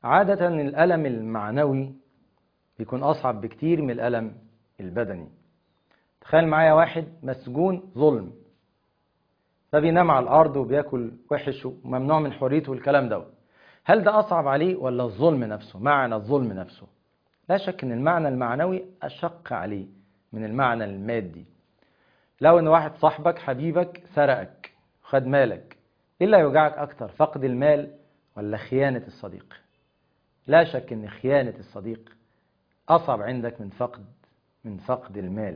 عادة الألم المعنوي بيكون أصعب بكتير من الألم البدني تخيل معايا واحد مسجون ظلم فبينام على الأرض وبياكل وحش وممنوع من حريته والكلام ده هل ده أصعب عليه ولا الظلم نفسه معنى الظلم نفسه لا شك أن المعنى المعنوي أشق عليه من المعنى المادي لو أن واحد صاحبك حبيبك سرقك خد مالك إيه اللي يوجعك أكتر فقد المال ولا خيانة الصديق لا شك أن خيانة الصديق أصعب عندك من فقد من فقد المال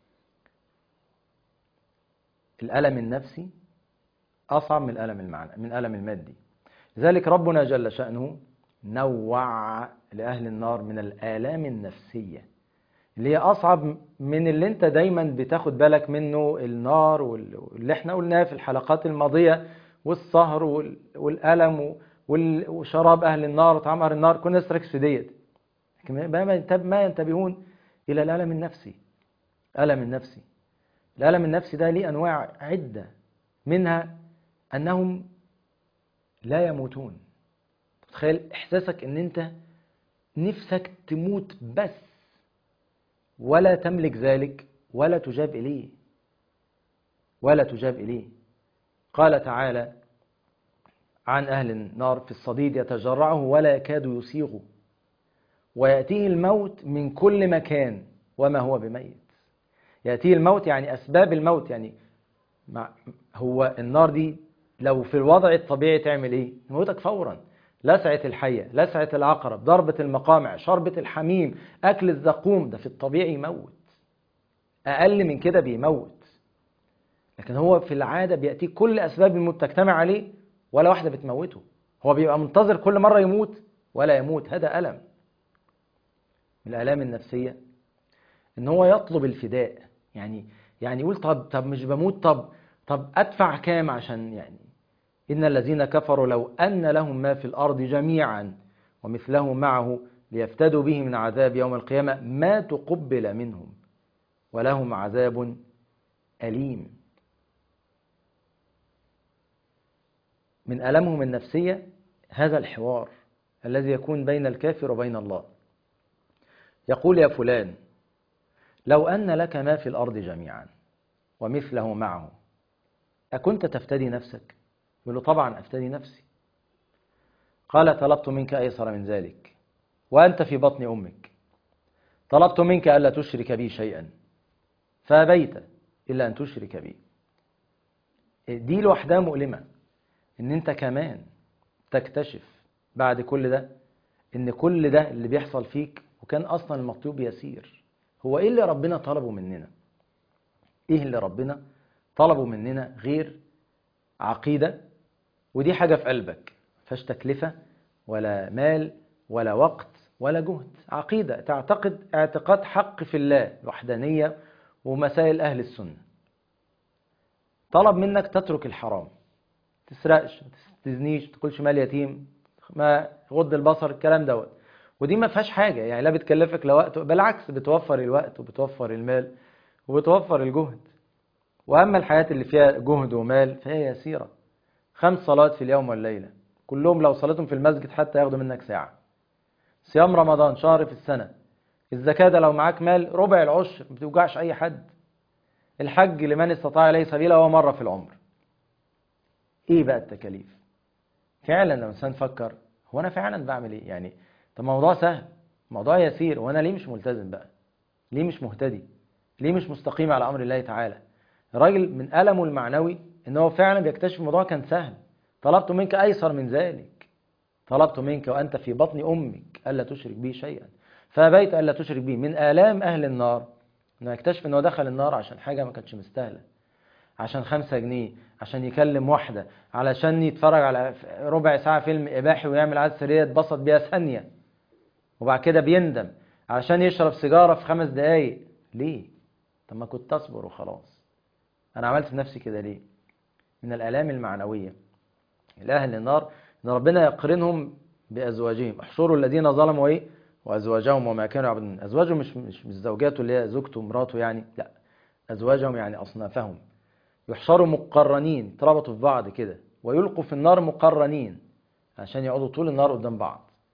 الألم النفسي أصعب من الألم المعنى من الألم المادي لذلك ربنا جل شأنه نوع لأهل النار من الآلام النفسية اللي هي أصعب من اللي أنت دايما بتاخد بالك منه النار واللي احنا قلناه في الحلقات الماضية والسهر والألم وشراب أهل النار وطعام أهل النار كنا نستركز في ديت لكن ما ينتبهون إلى الألم النفسي الألم النفسي الألم النفسي ده ليه أنواع عدة منها أنهم لا يموتون تخيل إحساسك أن أنت نفسك تموت بس ولا تملك ذلك ولا تجاب إليه ولا تجاب إليه قال تعالى عن أهل النار في الصديد يتجرعه ولا يكاد يسيغه ويأتيه الموت من كل مكان وما هو بميت يأتيه الموت يعني أسباب الموت يعني هو النار دي لو في الوضع الطبيعي تعمل إيه؟ موتك فورا لسعة الحية لسعة العقرب ضربة المقامع شربة الحميم أكل الزقوم ده في الطبيعي يموت أقل من كده بيموت لكن هو في العادة بيأتي كل أسباب الموت تجتمع عليه ولا واحدة بتموته هو بيبقى منتظر كل مرة يموت ولا يموت هذا ألم من الآلام النفسية إن هو يطلب الفداء يعني يعني يقول طب طب مش بموت طب طب أدفع كام عشان يعني إن الذين كفروا لو أن لهم ما في الأرض جميعا ومثله معه ليفتدوا به من عذاب يوم القيامة ما تقبل منهم ولهم عذاب أليم من ألمهم النفسية هذا الحوار الذي يكون بين الكافر وبين الله يقول يا فلان لو أن لك ما في الأرض جميعا ومثله معه أكنت تفتدي نفسك؟ يقول له طبعا أفتدي نفسي قال طلبت منك أيسر من ذلك وأنت في بطن أمك طلبت منك ألا تشرك بي شيئا فأبيت إلا أن تشرك بي دي لوحدها مؤلمة إن أنت كمان تكتشف بعد كل ده إن كل ده اللي بيحصل فيك وكان أصلا المطلوب يسير هو إيه اللي ربنا طلبه مننا إيه اللي ربنا طلبه مننا غير عقيدة ودي حاجة في قلبك فاش تكلفة ولا مال ولا وقت ولا جهد عقيدة تعتقد اعتقاد حق في الله الوحدانية ومسائل أهل السنة طلب منك تترك الحرام تسرقش تزنيش تقولش مال يتيم ما غض البصر الكلام دوت ودي ما فيهاش حاجة يعني لا بتكلفك لا وقت بالعكس بتوفر الوقت وبتوفر المال وبتوفر الجهد وأما الحياة اللي فيها جهد ومال فهي يسيرة خمس صلوات في اليوم والليلة كلهم لو صليتهم في المسجد حتى ياخدوا منك ساعة صيام رمضان شهر في السنة الزكاة ده لو معاك مال ربع العشر ما بتوجعش أي حد الحج لمن استطاع إليه سبيلا هو مرة في العمر إيه بقى التكاليف فعلا لو الإنسان فكر هو أنا فعلا بعمل إيه يعني طب موضوع سهل موضوع يسير وأنا ليه مش ملتزم بقى ليه مش مهتدي ليه مش مستقيم على أمر الله تعالى الراجل من ألمه المعنوي ان هو فعلا بيكتشف الموضوع كان سهل طلبت منك أيسر من ذلك طلبت منك وأنت في بطن أمك ألا تشرك بي شيئا فأبيت ألا تشرك بي من آلام أهل النار انه يكتشف انه دخل النار عشان حاجة ما كانتش مستاهلة عشان خمسة جنيه عشان يكلم واحدة علشان يتفرج على ربع ساعة فيلم إباحي ويعمل عادة سرية يتبسط بيها ثانية وبعد كده بيندم علشان يشرب سيجارة في خمس دقايق ليه؟ طب ما كنت تصبر وخلاص أنا عملت في نفسي كده ليه؟ من الآلام المعنوية لأهل النار إن ربنا يقرنهم بأزواجهم احشروا الذين ظلموا إيه؟ وأزواجهم وما كانوا يعبدون أزواجهم مش مش مش زوجاته اللي هي زوجته ومراته يعني لا أزواجهم يعني أصنافهم يحشروا مقرنين تربطوا في بعض كده ويلقوا في النار مقرنين عشان يقعدوا طول النار قدام بعض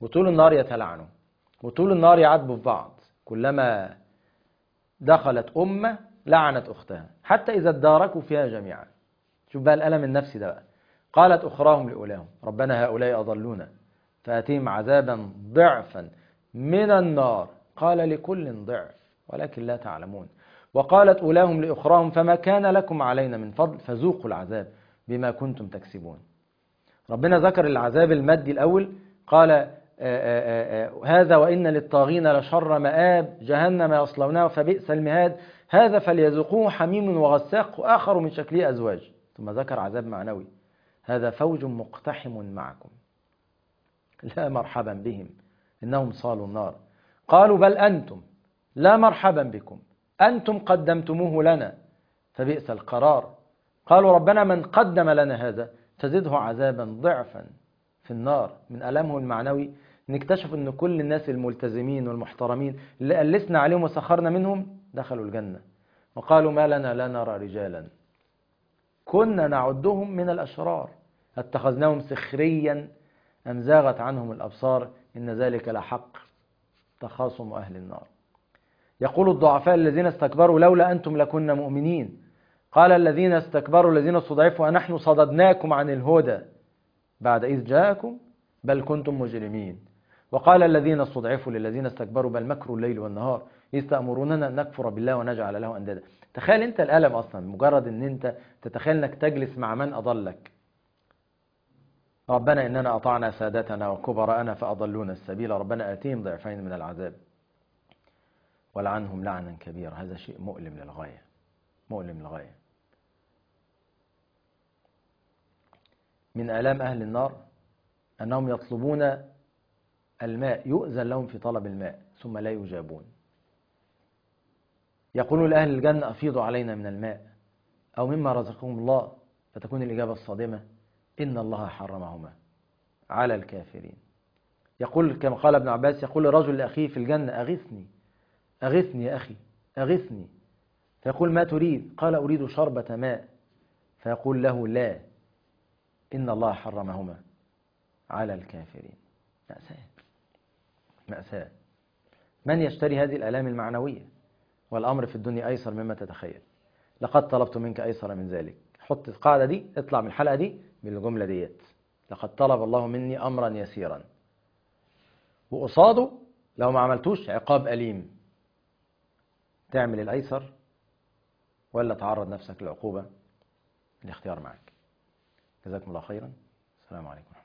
وطول النهار يتلعنوا وطول النهار يعاتبوا في بعض كلما دخلت أمة لعنت أختها حتى إذا اداركوا فيها جميعا شوف بقى الألم النفسي ده بقى قالت أخراهم لأولاهم ربنا هؤلاء أضلونا فأتيهم عذابا ضعفا من النار قال لكل ضعف ولكن لا تعلمون وقالت أولاهم لأخراهم فما كان لكم علينا من فضل فذوقوا العذاب بما كنتم تكسبون ربنا ذكر العذاب المادي الأول قال آآ آآ آآ هذا وإن للطاغين لشر مآب جهنم يصلونها فبئس المهاد هذا فليذوقوه حميم وغساق وآخر من شكله أزواج ثم ذكر عذاب معنوي هذا فوج مقتحم معكم لا مرحبا بهم إنهم صالوا النار قالوا بل أنتم لا مرحبا بكم أنتم قدمتموه لنا فبئس القرار قالوا ربنا من قدم لنا هذا فزده عذابا ضعفا في النار من ألمه المعنوي نكتشف أن كل الناس الملتزمين والمحترمين اللي ألسنا عليهم وسخرنا منهم دخلوا الجنة وقالوا ما لنا لا نرى رجالا كنا نعدهم من الأشرار اتخذناهم سخريا أم زاغت عنهم الأبصار إن ذلك لحق تخاصم أهل النار يقول الضعفاء الذين استكبروا لولا أنتم لكنا مؤمنين قال الذين استكبروا الذين استضعفوا أنحن صددناكم عن الهدى بعد إذ جاءكم بل كنتم مجرمين وقال الذين استضعفوا للذين استكبروا بل مكروا الليل والنهار إذ تأمروننا أن نكفر بالله ونجعل له أندادا تخيل أنت الألم أصلا مجرد أن أنت تتخيل أنك تجلس مع من أضلك ربنا إننا أطعنا سادتنا وكبراءنا فأضلونا السبيل ربنا آتيهم ضعفين من العذاب ولعنهم لعنا كبيرا هذا شيء مؤلم للغاية مؤلم للغاية من آلام أهل النار أنهم يطلبون الماء يؤذن لهم في طلب الماء ثم لا يجابون يقولون لأهل الجنة أفيضوا علينا من الماء أو مما رزقهم الله فتكون الإجابة الصادمة إن الله حرمهما على الكافرين يقول كما قال ابن عباس يقول الرجل لأخيه في الجنة أغثني أغثني يا أخي أغثني فيقول ما تريد قال أريد شربة ماء فيقول له لا إن الله حرمهما على الكافرين مأساة مأساة من يشتري هذه الآلام المعنوية والأمر في الدنيا أيسر مما تتخيل لقد طلبت منك أيسر من ذلك حط القاعدة دي اطلع من الحلقة دي بالجملة ديت لقد طلب الله مني أمرا يسيرا وقصاده لو ما عملتوش عقاب أليم تعمل الأيسر ولا تعرض نفسك للعقوبة الاختيار معك جزاكم الله خيرا السلام عليكم